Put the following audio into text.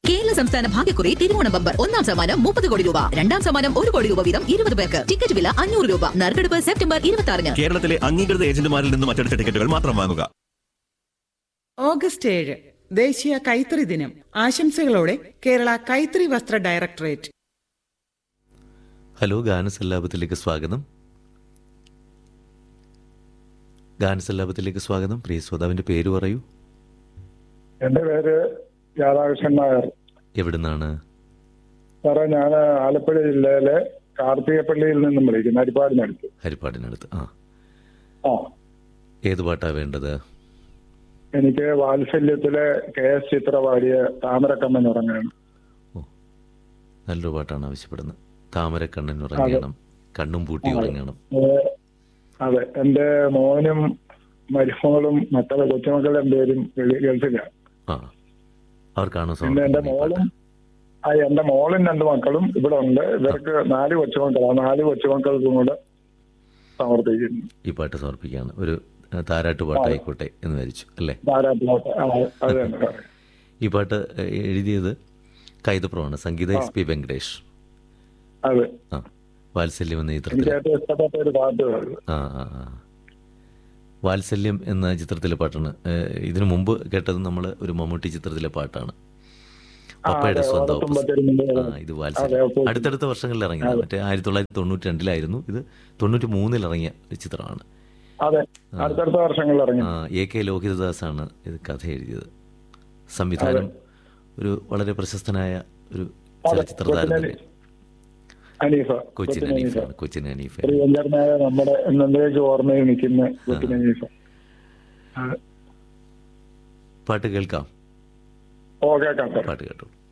കേരള സംസ്ഥാന ഭാഗ്യക്കുറി തിരുവോണം ബമ്പർ ഒന്നാം സമ്മാനം മുപ്പത് കോടി രൂപ രണ്ടാം സമ്മാനം ഒരു കോടി രൂപ വീതം ഇരുപത് പേർക്ക് ടിക്കറ്റ് വില അഞ്ഞൂറ് രൂപ നറുക്കെടുപ്പ് സെപ്റ്റംബർ ഇരുപത്തി ആറിന് കേരളത്തിലെ അംഗീകൃത ഏജന്റുമാരിൽ നിന്നും അച്ചടിച്ച ടിക്കറ്റുകൾ മാത്രം വാങ്ങുക ഓഗസ്റ്റ് ഏഴ് ദേശീയ കൈത്തറി ദിനം ആശംസകളോടെ കേരള കൈത്തറി വസ്ത്ര ഡയറക്ടറേറ്റ് ഹലോ ഗാനസല്ലാപത്തിലേക്ക് സ്വാഗതം ഗാനസല്ലാപത്തിലേക്ക് സ്വാഗതം പ്രിയ ശ്രോതാവിന്റെ പേര് പറയൂ എന്റെ പേര് രാധാകൃഷ്ണൻ നായർ എവിടുന്നാണ് സാറേ ഞാൻ ആലപ്പുഴ ജില്ലയിലെ കാർത്തികപ്പള്ളിയിൽ നിന്നും വിളിക്കുന്നു അരിപ്പാടിനടുത്ത് ഹരിപ്പാടിനടുത്ത് ആ ആ ഏത് പാട്ടാ വേണ്ടത് എനിക്ക് വാത്സല്യത്തിലെ കെ എസ് ചിത്ര പാടിയ താമരക്കമ്മൻ ഉറങ്ങണം നല്ലൊരു പാട്ടാണ് ആവശ്യപ്പെടുന്നത് താമരക്കണ്ണൻ ഉറങ്ങണം കണ്ണും പൂട്ടി ഉറങ്ങണം ഏഹ്, അതെ എന്റെ മോനും മരുമകളും മക്കളെ കൊച്ചുമക്കളും പേരും വെളി- ഗൾഫിലാണ് ആ അവർക്കാണോ പിന്നെ എന്റെ സമർപ്പിക്കുന്നത് ഈ മോളും പാട്ട് ആ എന്റെ മോളും രണ്ട് മക്കളും ഇവിടെ ഉണ്ട് ഇവർക്ക് നാല് കൊച്ചുമക്കളാണ് നാല് കൊച്ചുമക്കൾക്കും കൂടെ സമർപ്പിക്കുന്നു ഈ പാട്ട് സമർപ്പിക്കുകയാണ് ഒരു ആ, താരാട്ട് പാട്ടായിക്കോട്ടെ എന്ന് വിചാരിച്ചു അല്ലേ ധാരാളം അത് തന്നെ സാറേ. ഈ പാട്ട് ഏ, എഴുതിയത് കൈതപ്രമാണ് സംഗീത എസ് പി വെങ്കടേഷ് അതെ ആ വാത്സല്യം എന്ന എനിക്ക് ചിത്രത്തിൽ ഏറ്റവും ഇഷ്ടപ്പെട്ട ഒരു പാട്ട് അത്. ആ ആ ആ വാത്സല്യം എന്ന ചിത്രത്തിലെ പാട്ടാണ് ഏ, ഇതിനു മുമ്പ് കേട്ടത് നമ്മൾ ഒരു മമ്മൂട്ടി ചിത്രത്തിലെ പാട്ടാണ് പപ്പയുടെ അതെ, സ്വന്തം ഓണത്തുമ്പത്തെ ഓപ്പോസിറ്റ്. ഒരു മുന്നിൽ ആ ഇത് വാത്സല്യം അതെ, അടുത്തടുത്ത വർഷങ്ങളിൽ ഇറങ്ങിയത് മറ്റേ ആയിരത്തി തൊള്ളായിരത്തി തൊണ്ണൂറ്റി രണ്ടിലായിരുന്നു ഇത് തൊണ്ണൂറ്റി മൂന്നിൽ ഇറങ്ങിയ ഒരു ചിത്രമാണ് അതെ അടുത്തടുത്ത വർഷങ്ങളിൽ ഇറങ്ങി ആ, എ കെ ലോഹിതദാസാണ് ഇത് കഥ എഴുതിയത് സംവിധാനം ഒരു വളരെ പ്രശസ്തനായ ഒരു അതെ, ചലച്ചിത്ര താരം കൊച്ചിൻ തന്നെ അനീഫ കൊച്ചിൻ കൊച്ചിൻ അനീഫ അനീഫാണ് കൊച്ചിൻ അനീഫ പ്രിയങ്കരനായ നമ്മുടെ എന്നേക്ക് ഓർമ്മയിൽ നിൽക്കുന്ന കൊച്ചിൻ അനീഫ പാട്ട് കേൾക്കാം ഓ കേൾക്കാം സാർ പാട്ട് കേട്ടോളൂ